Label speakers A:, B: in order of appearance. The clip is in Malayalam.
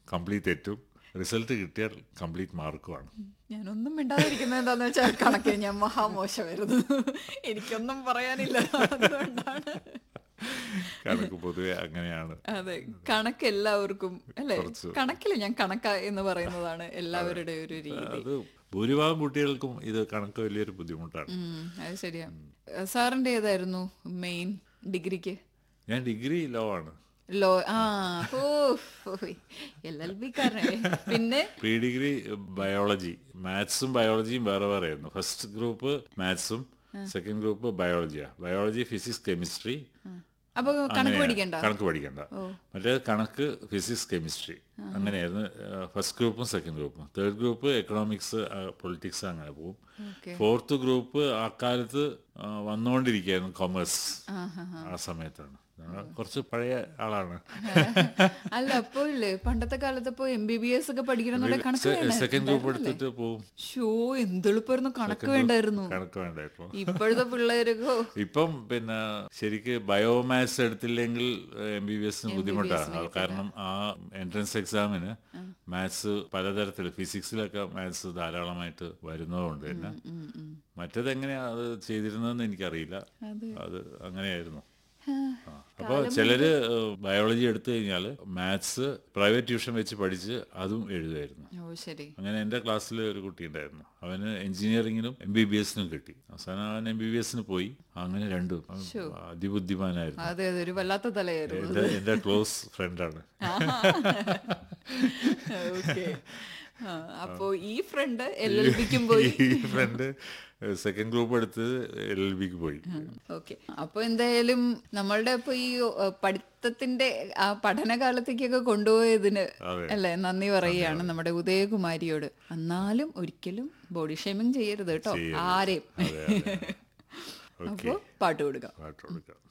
A: കംപ്ലീറ്റ് തെറ്റും റിസൾട്ട് കിട്ടിയാൽ കംപ്ലീറ്റ് മാർക്കുമാണ്
B: ഞാനൊന്നും മിണ്ടാതിരിക്കുന്നത് എന്താന്ന് വെച്ചാൽ കണക്ക് ഞാൻ മഹാമോശമായിരുന്നു എനിക്കൊന്നും പറയാനില്ല അതുകൊണ്ടാണ്
A: കണക്ക് പൊതുവെ അങ്ങനെയാണ്
B: അതെ കണക്ക് എല്ലാവർക്കും അല്ലെ
A: കുറച്ച്.
B: കണക്കിൽ ഞാൻ കണക്ക എന്ന് പറയുന്നതാണ് എല്ലാവരുടെ ഒരു രീതി
A: അത് ഭൂരിഭാഗം കുട്ടികൾക്കും ഇത് കണക്ക് വലിയൊരു ബുദ്ധിമുട്ടാണ്
B: ഉം, അത് ശരിയാ സാറിന്റെ ഏതായിരുന്നു മെയിൻ ഡിഗ്രിക്ക്
A: ഞാൻ ഡിഗ്രി ലോ ആണ്
B: ലോ ആ ഓ എൽ എൽ ബി കാരനല്ലേ പിന്നെ
A: പ്രീ ഡിഗ്രി ബയോളജി മാത്സും ബയോളജിയും വേറെ വേറെ ആയിരുന്നു ഫസ്റ്റ് ഗ്രൂപ്പ് മാത്സും സെക്കൻഡ് ഗ്രൂപ്പ് ബയോളജിയാ ബയോളജി ഫിസിക്സ് കെമിസ്ട്രി
B: അപ്പൊ കണക്ക് പഠിക്കണ്ട
A: കണക്ക് പഠിക്കണ്ട മറ്റേ കണക്ക് ഫിസിക്സ് കെമിസ്ട്രി അങ്ങനെയായിരുന്നു ഫസ്റ്റ് ഗ്രൂപ്പും സെക്കൻഡ് ഗ്രൂപ്പും തേർഡ് ഗ്രൂപ്പ് എക്കണോമിക്സ് പൊളിറ്റിക്സ് അങ്ങനെ പോകും
B: ഓക്കെ
A: ഫോർത്ത് ഗ്രൂപ്പ് അക്കാലത്ത് ആ, വന്നുകൊണ്ടിരിക്കുകയായിരുന്നു കൊമേഴ്സ് ആ സമയത്താണ് ഞാൻ കുറച്ച് പഴയ ആളാണ്
B: അല്ല അപ്പൊ ഇല്ലേ പണ്ടത്തെ കാലത്ത് ഇപ്പൊ എം ബി ബി എസ് ഒക്കെ പഠിക്കണമെന്നുണ്ടെങ്കിൽ കണക്ക് വേണ്ടേ?
A: സെക്കൻഡ് ഗ്രൂപ്പ് എടുത്തിട്ട് പോവും
B: ഷോ എന്തെളുപ്പായിരുന്നു കണക്ക് വേണ്ടായിരുന്നു
A: കണക്ക് വേണ്ടായിരുന്നു
B: ഇപ്പോഴത്തെ പിള്ളേരൊക്കെ
A: ഇപ്പം പിന്നെ ശരിക്ക് ബയോമാത്സ് എടുത്തില്ലെങ്കിൽ എം ബി ബി എസിന് ബുദ്ധിമുട്ടാണ് കാരണം ആ എൻട്രൻസ് എക്സാമിന് മാത്സ് പലതരത്തിൽ ഫിസിക്സിലൊക്കെ മാത്സ് ധാരാളമായിട്ട് വരുന്നതുകൊണ്ട് തന്നെ മറ്റേത് എങ്ങനെയാ അത് ചെയ്തിരുന്നതെന്ന് എനിക്കറിയില്ല അത് അങ്ങനെയായിരുന്നു ആ, അപ്പോൾ ചിലര് ബയോളജി എടുത്തു കഴിഞ്ഞാൽ മാത്സ് പ്രൈവറ്റ് ട്യൂഷൻ വെച്ച് പഠിച്ച് അതും എഴുതുമായിരുന്നു
B: ഓ ശരി
A: അങ്ങനെ എൻ്റെ ക്ലാസ്സിൽ ഒരു കുട്ടി ഉണ്ടായിരുന്നു അവന് എഞ്ചിനീയറിങ്ങിനും എം ബി ബി എസിനും കിട്ടി അവസാനം അവൻ എം ബി ബി എസിന് പോയി അങ്ങനെ രണ്ടും അവൻ അതിബുദ്ധിമാനായിരുന്നു
B: അതെ അതെ ഒരു വല്ലാത്ത തലയായിരുന്നു
A: എൻ്റെ എൻ്റെ ക്ലോസ് ഫ്രണ്ടാണ്
B: ഓക്കെ അപ്പോ ഈ ഫ്രണ്ട് എൽ എൽ ബിക്കും പോയി
A: ഈ ഫ്രണ്ട് സെക്കൻഡ് ഗ്രൂപ്പ് എടുത്ത് എൽ എൽ ബിക്ക് പോയി
B: ഓക്കെ അപ്പൊ എന്തായാലും നമ്മളുടെ ഇപ്പൊ ഈ ഏഹ്, പഠിത്തത്തിന്റെ ആ പഠനകാലത്തേക്കൊക്കെ കൊണ്ടുപോയതിന്
A: അതെ.
B: അല്ലെ നന്ദി പറയുകയാണ് നമ്മുടെ ഉദയകുമാരിയോട് എന്നാലും ഒരിക്കലും ബോഡി ഷേമിങ് ചെയ്യരുത് കേട്ടോ ആരെയും
A: അതെ അതെ ഓക്കെ
B: അപ്പൊ പാട്ട് കൊടുക്കാം
A: പാട്ട് കൊടുക്കാം